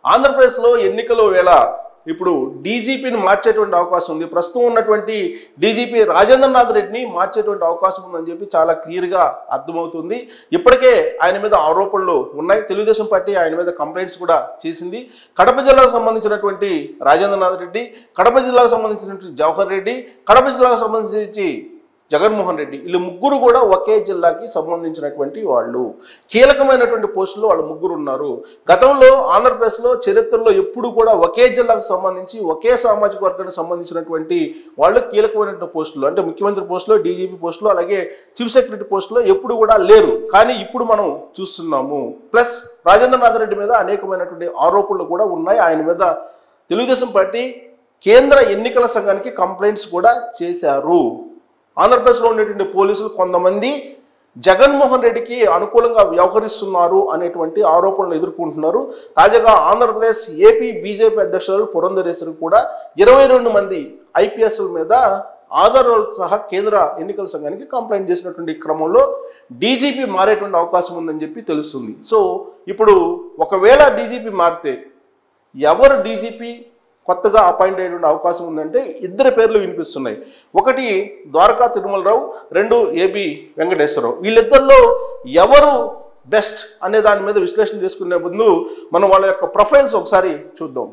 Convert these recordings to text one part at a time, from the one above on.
ఆంధ్రప్రదేశ్లో ఎన్నికల వేళ ఇప్పుడు డీజీపీని మార్చేటువంటి అవకాశం ఉంది ప్రస్తుతం ఉన్నటువంటి డీజీపీ రాజేంద్రనాథ్ రెడ్డిని మార్చేటువంటి అవకాశం ఉందని చెప్పి చాలా క్లియర్గా అర్థమవుతుంది ఇప్పటికే ఆయన మీద ఆరోపణలు ఉన్నాయి తెలుగుదేశం పార్టీ ఆయన మీద కంప్లైంట్స్ కూడా చేసింది కడప జిల్లాకు సంబంధించినటువంటి రాజేంద్రనాథ్ రెడ్డి కడప జిల్లాకు సంబంధించినటువంటి జవహర్ రెడ్డి కడప జిల్లాకు సంబంధించి జగన్మోహన్ రెడ్డి వీళ్ళు ముగ్గురు కూడా ఒకే జిల్లాకి సంబంధించినటువంటి వాళ్ళు కీలకమైనటువంటి పోస్టులు వాళ్ళు ముగ్గురు ఉన్నారు గతంలో ఆంధ్రప్రదేశ్లో చరిత్రలో ఎప్పుడు కూడా ఒకే జిల్లాకు సంబంధించి ఒకే సామాజిక వర్గానికి సంబంధించినటువంటి వాళ్ళు కీలకమైనటువంటి పోస్టులు అంటే ముఖ్యమంత్రి పోస్టులు డీజీపీ పోస్టులు అలాగే చీఫ్ సెక్రటరీ పోస్టులు ఎప్పుడు కూడా లేరు కానీ ఇప్పుడు మనం చూస్తున్నాము ప్లస్ రాజేంద్రనాథ్ రెడ్డి మీద అనేకమైనటువంటి ఆరోపణలు కూడా ఉన్నాయి ఆయన మీద తెలుగుదేశం పార్టీ కేంద్ర ఎన్నికల సంఘానికి కంప్లైంట్స్ కూడా చేశారు ఆంధ్రప్రదేశ్లో ఉండేటువంటి పోలీసులు కొంతమంది జగన్మోహన్ రెడ్డికి అనుకూలంగా వ్యవహరిస్తున్నారు అనేటువంటి ఆరోపణలు ఎదుర్కొంటున్నారు తాజాగా ఆంధ్రప్రదేశ్ ఏపీ బీజేపీ అధ్యక్షులు పురంధరేశ్వరి కూడా ఇరవై రెండు మంది ఐపీఎస్ల మీద ఆధారాలతో సహా కేంద్ర ఎన్నికల సంఘానికి కంప్లైంట్ చేసినటువంటి క్రమంలో డీజీపీ మారేటువంటి అవకాశం ఉందని చెప్పి తెలుస్తుంది సో ఇప్పుడు ఒకవేళ డీజీపీ మారితే ఎవరు డీజీపీ కొత్తగా అపాయింట్ అయ్యేటువంటి అవకాశం ఉందంటే ఇద్దరు పేర్లు వినిపిస్తున్నాయి ఒకటి ద్వారకా తిరుమలరావు రెండు ఏబి వెంకటేశ్వరరావు వీళ్ళిద్దరిలో ఎవరు బెస్ట్ అనే దాని మీద విశ్లేషణ చేసుకునే ముందు మనం వాళ్ళ యొక్క ప్రొఫైల్స్ ఒకసారి చూద్దాం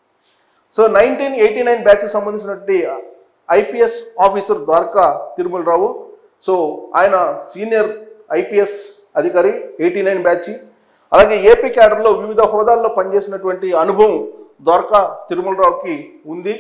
సో నైన్టీన్ ఎయిటీ నైన్ బ్యాచ్కి సంబంధించినటువంటి IPS officer Dwaraka Tirumala Rao so ఆయన సీనియర్ ఐపీఎస్ అధికారి ఎయిటీ నైన్ బ్యాచ్ అలాగే ఏపీ క్యాడర్లో వివిధ హోదాల్లో పనిచేసినటువంటి అనుభవం ద్వారకా తిరుమలరావుకి ఉంది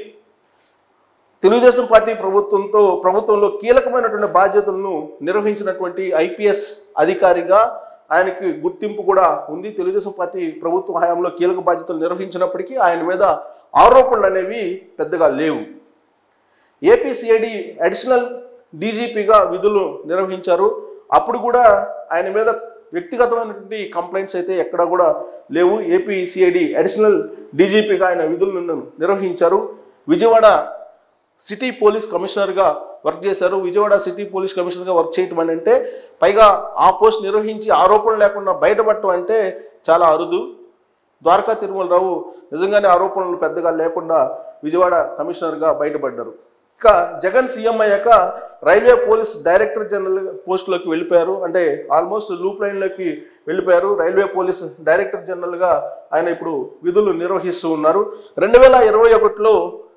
తెలుగుదేశం పార్టీ ప్రభుత్వంతో ప్రభుత్వంలో కీలకమైనటువంటి బాధ్యతలను నిర్వహించినటువంటి ఐపీఎస్ అధికారిగా ఆయనకి గుర్తింపు కూడా ఉంది తెలుగుదేశం పార్టీ ప్రభుత్వ హయాంలో కీలక బాధ్యతలు నిర్వహించినప్పటికీ ఆయన మీద ఆరోపణలు అనేవి పెద్దగా లేవు ఏపీసీఐడి అడిషనల్ డీజీపీగా విధులు నిర్వహించారు అప్పుడు కూడా ఆయన మీద వ్యక్తిగతమైనటువంటి కంప్లైంట్స్ అయితే ఎక్కడా కూడా లేవు ఏపీ సిఐడి అడిషనల్ డీజీపీగా ఆయన విధులను నిర్వహించారు విజయవాడ సిటీ పోలీస్ కమిషనర్గా వర్క్ చేశారు విజయవాడ సిటీ పోలీస్ కమిషనర్గా వర్క్ చేయటం అని అంటే పైగా ఆ పోస్ట్ నిర్వహించి ఆరోపణలు లేకుండా బయటపడటం అంటే చాలా అరుదు ద్వారకా తిరుమలరావు నిజంగానే ఆరోపణలు పెద్దగా లేకుండా విజయవాడ కమిషనర్గా బయటపడ్డారు ఇక జగన్ సీఎం అయ్యాక రైల్వే పోలీస్ డైరెక్టర్ జనరల్ పోస్టులోకి వెళ్ళిపోయారు అంటే ఆల్మోస్ట్ లూప్ లైన్లోకి వెళ్ళిపోయారు రైల్వే పోలీస్ డైరెక్టర్ జనరల్గా ఆయన ఇప్పుడు విధులు నిర్వహిస్తూ ఉన్నారు రెండు వేల ఇరవై ఒకటిలో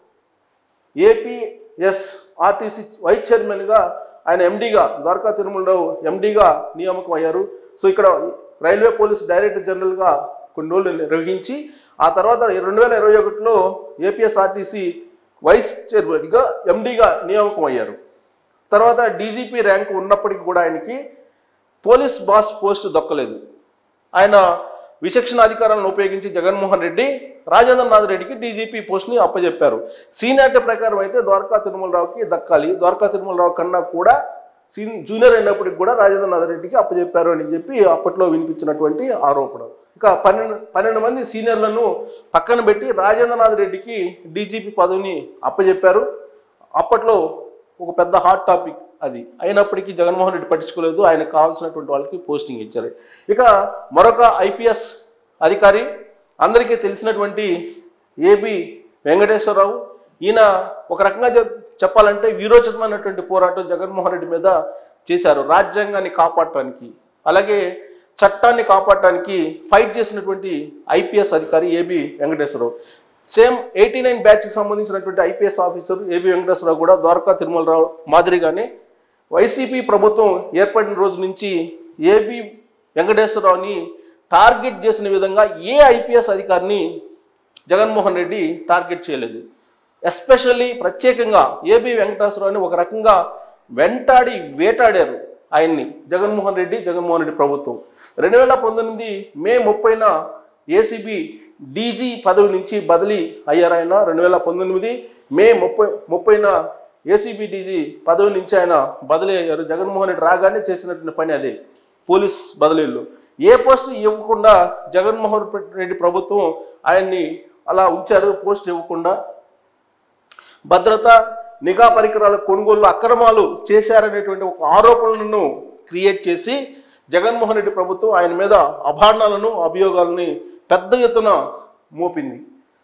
ఏపీఎస్ ఆర్టీసీ వైస్ చైర్మన్గా ఆయన ఎండీగా ద్వారకా తిరుమలరావు ఎండీగా నియామకం అయ్యారు సో ఇక్కడ రైల్వే పోలీస్ డైరెక్టర్ జనరల్గా కొన్ని రోజులు నిర్వహించి ఆ తర్వాత రెండు వేల ఇరవై ఒకటిలో ఏపీఎస్ఆర్టీసీ వైస్ చైర్మన్గా ఎండీగా నియామకం అయ్యారు తర్వాత డీజీపీ ర్యాంక్ ఉన్నప్పటికీ కూడా ఆయనకి పోలీస్ బాస్ పోస్ట్ దక్కలేదు ఆయన విచక్షణ అధికారాలను ఉపయోగించి జగన్మోహన్ రెడ్డి రాజేంద్రనాథ్ రెడ్డికి డీజీపీ పోస్ట్ని అప్పచెప్పారు సీనియారిటీ ప్రకారం అయితే ద్వారకా తిరుమలరావుకి దక్కాలి ద్వారకా తిరుమలరావు కన్నా కూడా సీన్ జూనియర్ అయినప్పటికి కూడా రాజేంద్రనాథ్ రెడ్డికి అప్పచెప్పారు అని చెప్పి అప్పట్లో వినిపించినటువంటి ఆరోపణ ఇక పన్నెండు పన్నెండు మంది సీనియర్లను పక్కన పెట్టి రాజేంద్రనాథ్ రెడ్డికి డీజీపీ పదవిని అప్పచెప్పారు అప్పట్లో ఒక పెద్ద హాట్ టాపిక్ అది అయినప్పటికీ జగన్మోహన్ రెడ్డి పట్టించుకోలేదు ఆయనకు కావాల్సినటువంటి వాళ్ళకి పోస్టింగ్ ఇచ్చారు ఇక మరొక ఐపీఎస్ అధికారి అందరికీ తెలిసినటువంటి ఏబి వెంకటేశ్వరరావు ఈయన ఒక రకంగా చెప్- చెప్పాలంటే వీరోచితమైనటువంటి పోరాటం జగన్మోహన్ రెడ్డి మీద చేశారు రాజ్యాంగాన్ని కాపాడటానికి అలాగే చట్టాన్ని కాపాడటానికి ఫైట్ చేసినటువంటి ఐపీఎస్ అధికారి AB Venkateswara Rao same eighty nine బ్యాచ్కి సంబంధించినటువంటి ఐపీఎస్ ఆఫీసర్ ఏబి వెంకటేశ్వరరావు కూడా ద్వారకా తిరుమలరావు మాదిరిగానే వైసీపీ ప్రభుత్వం ఏర్పడిన రోజు నుంచి ఏబి వెంకటేశ్వరరావుని టార్గెట్ చేసిన విధంగా ఏ ఐపీఎస్ అధికారిని జగన్మోహన్ రెడ్డి టార్గెట్ చేయలేదు ఎస్పెషల్లీ ప్రత్యేకంగా ఏబి వెంకటేశ్వరరావుని ఒక రకంగా వెంటాడి వేటాడారు ఆయన్ని జగన్మోహన్ రెడ్డి జగన్మోహన్ రెడ్డి ప్రభుత్వం రెండు వేల పంతొమ్మిది మే ముప్పైన ఏసీబీ డీజీ పదవి నుంచి బదిలీ అయ్యారు ఆయన రెండు వేల పంతొమ్మిది మే ముప్పై ముప్పైన ఏసీబీ డీజీ పదవి నుంచి ఆయన బదిలీ అయ్యారు జగన్మోహన్ రెడ్డి రాగానే చేసినటువంటి పని అదే పోలీస్ బదిలీలు ఏ పోస్ట్ ఇవ్వకుండా జగన్మోహన్ రెడ్డి ప్రభుత్వం ఆయన్ని అలా ఉంచారు పోస్ట్ ఇవ్వకుండా భద్రత నిఘా పరికరాల కొనుగోలు అక్రమాలు చేశారనేటువంటి ఒక ఆరోపణలను క్రియేట్ చేసి జగన్మోహన్ రెడ్డి ప్రభుత్వం ఆయన మీద అభాండాలను అభియోగాలని పెద్ద ఎత్తున మోపింది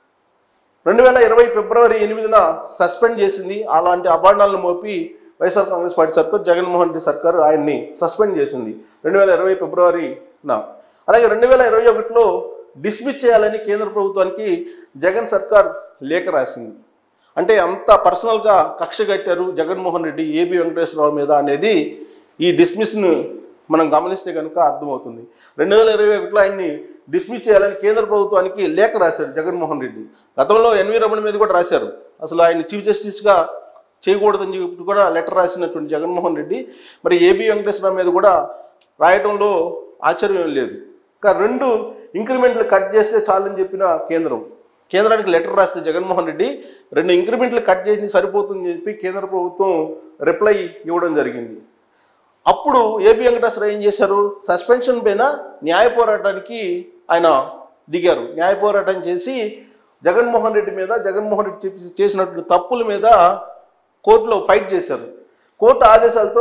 రెండు వేల ఇరవై ఫిబ్రవరి ఎనిమిదిన సస్పెండ్ చేసింది అలాంటి అభాండాలను మోపి వైఎస్ఆర్ కాంగ్రెస్ పార్టీ సర్కార్ జగన్మోహన్ రెడ్డి సర్కార్ ఆయన్ని సస్పెండ్ చేసింది రెండు వేల ఇరవై ఫిబ్రవరిన అలాగే రెండు వేల ఇరవై ఒకటిలో డిస్మిస్ చేయాలని కేంద్ర ప్రభుత్వానికి జగన్ సర్కార్ లేఖ రాసింది అంటే అంత పర్సనల్గా కక్ష కట్టారు జగన్మోహన్ రెడ్డి ఏబి వెంకటేశ్వరరావు మీద అనేది ఈ డిస్మిస్ను మనం గమనిస్తే కనుక అర్థమవుతుంది రెండు వేల ఇరవై ఒకటిలో ఆయన్ని డిస్మిస్ చేయాలని కేంద్ర ప్రభుత్వానికి లేఖ రాశారు జగన్మోహన్ రెడ్డి గతంలో ఎన్వి రమణ మీద కూడా రాశారు అసలు ఆయన చీఫ్ జస్టిస్గా చేయకూడదని చెప్పి కూడా లెటర్ రాసినటువంటి జగన్మోహన్ రెడ్డి మరి ఏబి వెంకటేశ్వరరావు మీద కూడా రాయటంలో ఆశ్చర్యం ఏం లేదు ఇంకా రెండు ఇంక్రిమెంట్లు కట్ చేస్తే చాలని చెప్పిన కేంద్రం కేంద్రానికి లెటర్ రాస్తే జగన్మోహన్ రెడ్డి రెండు ఇంక్రిమెంట్లు కట్ చేసి సరిపోతుందని చెప్పి కేంద్ర ప్రభుత్వం రిప్లై ఇవ్వడం జరిగింది అప్పుడు ఏబి వెంకటేశ్వర ఏం చేశారు సస్పెన్షన్ పైన న్యాయ పోరాటానికి ఆయన దిగారు న్యాయ పోరాటం చేసి జగన్మోహన్ రెడ్డి మీద జగన్మోహన్ రెడ్డి చెప్పి చేసినటువంటి తప్పుల మీద కోర్టులో ఫైట్ చేశారు కోర్టు ఆదేశాలతో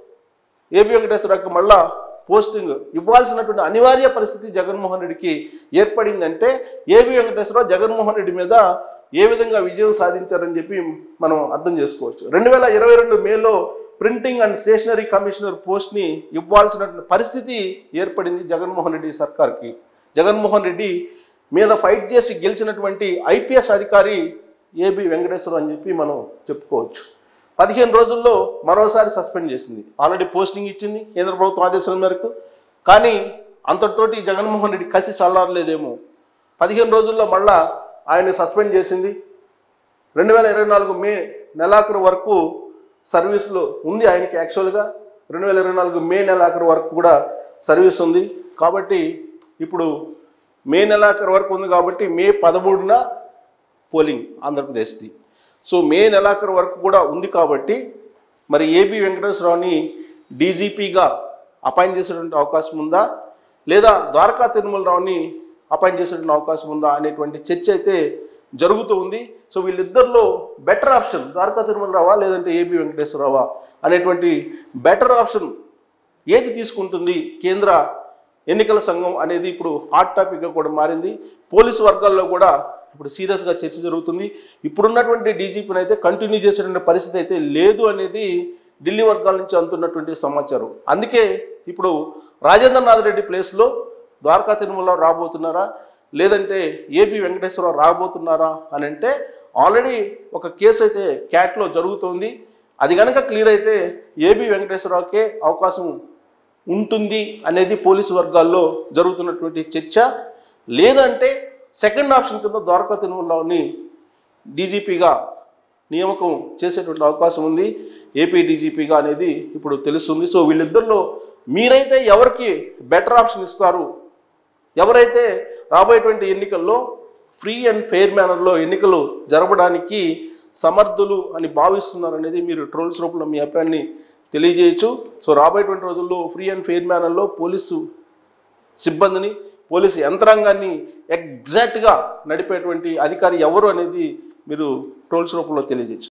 ఏబి వెంకటేశ్వరరావుకి మళ్ళా పోస్టింగ్ ఇవ్వాల్సినటువంటి అనివార్య పరిస్థితి జగన్మోహన్ రెడ్డికి ఏర్పడిందంటే ఏబి వెంకటేశ్వరరావు జగన్మోహన్ రెడ్డి మీద ఏ విధంగా విజయం సాధించారని చెప్పి మనం అర్థం చేసుకోవచ్చు రెండు వేల ఇరవై రెండు మేలో ప్రింటింగ్ అండ్ స్టేషనరీ కమిషనర్ పోస్ట్ని ఇవ్వాల్సినటువంటి పరిస్థితి ఏర్పడింది జగన్మోహన్ రెడ్డి సర్కార్కి జగన్మోహన్ రెడ్డి మీద ఫైట్ చేసి గెలిచినటువంటి ఐపీఎస్ అధికారి ఏబి వెంకటేశ్వర అని చెప్పి మనం చెప్పుకోవచ్చు పదిహేను రోజుల్లో మరోసారి సస్పెండ్ చేసింది ఆల్రెడీ పోస్టింగ్ ఇచ్చింది కేంద్ర ప్రభుత్వం ఆదేశాల మేరకు కానీ అంతటితోటి జగన్మోహన్ రెడ్డి కసి చల్లారలేదేమో పదిహేను రోజుల్లో మళ్ళా ఆయన సస్పెండ్ చేసింది రెండు వేల ఇరవై నాలుగు మే నెలాఖరు వరకు సర్వీస్లో ఉంది ఆయనకి యాక్చువల్గా రెండు వేల ఇరవై నాలుగు మే నెలాఖరు వరకు కూడా సర్వీస్ ఉంది కాబట్టి ఇప్పుడు మే నెలాఖరు వరకు ఉంది కాబట్టి మే పదమూడున పోలింగ్ ఆంధ్రప్రదేశ్ది సో మే నెలాఖరు వరకు కూడా ఉంది కాబట్టి మరి ఏబి వెంకటేశ్వరరావుని డీజీపీగా అపాయింట్ చేసేటువంటి అవకాశం ఉందా లేదా ద్వారకా తిరుమలరావుని అపాయింట్ చేసేటువంటి అవకాశం ఉందా అనేటువంటి చర్చ అయితే జరుగుతూ ఉంది సో వీళ్ళిద్దరిలో బెటర్ ఆప్షన్ ద్వారకా తిరుమలరావా లేదంటే ఏబి వెంకటేశ్వరరావా అనేటువంటి బెటర్ ఆప్షన్ ఏది తీసుకుంటుంది కేంద్ర ఎన్నికల సంఘం అనేది ఇప్పుడు హాట్ టాపిక్గా కూడా మారింది పోలీసు వర్గాల్లో కూడా ఇప్పుడు సీరియస్గా చర్చ జరుగుతుంది ఇప్పుడున్నటువంటి డీజీపీని అయితే కంటిన్యూ చేసేటువంటి పరిస్థితి అయితే లేదు అనేది ఢిల్లీ వర్గాల నుంచి అందుతున్నటువంటి సమాచారం అందుకే ఇప్పుడు రాజేంద్రనాథ్ రెడ్డి ప్లేస్లో ద్వారకా తిరుమల రాబోతున్నారా లేదంటే ఏపీ వెంకటేశ్వరరావు రాబోతున్నారా అని అంటే ఆల్రెడీ ఒక కేసు అయితే క్యాట్లో జరుగుతోంది అది కనుక క్లియర్ అయితే ఏబి వెంకటేశ్వరరావుకే అవకాశం ఉంటుంది అనేది పోలీసు వర్గాల్లో జరుగుతున్నటువంటి చర్చ లేదంటే సెకండ్ ఆప్షన్ కింద ద్వారకా తిరుమలరావుని డీజీపీగా నియామకం చేసేటువంటి అవకాశం ఉంది ఏపీ డీజీపీగా అనేది ఇప్పుడు తెలుస్తుంది సో వీళ్ళిద్దరిలో మీరైతే ఎవరికి బెటర్ ఆప్షన్ ఇస్తారు ఎవరైతే రాబోయేటువంటి ఎన్నికల్లో ఫ్రీ అండ్ ఫెయిర్ మేనర్లో ఎన్నికలు జరపడానికి సమర్థులు అని భావిస్తున్నారు అనేది మీరు ట్రోల్స్ రూపంలో మీ అభిప్రాయాన్ని తెలియజేయచ్చు సో రాబోయేటువంటి రోజుల్లో ఫ్రీ అండ్ ఫెయిర్ మేనర్లో పోలీసు సిబ్బందిని పోలీసు యంత్రాంగాన్ని ఎగ్జాక్ట్గా నడిపేటువంటి అధికారి ఎవరు అనేది మీరు ట్రోల్స్ రూపంలో తెలియజేయచ్చు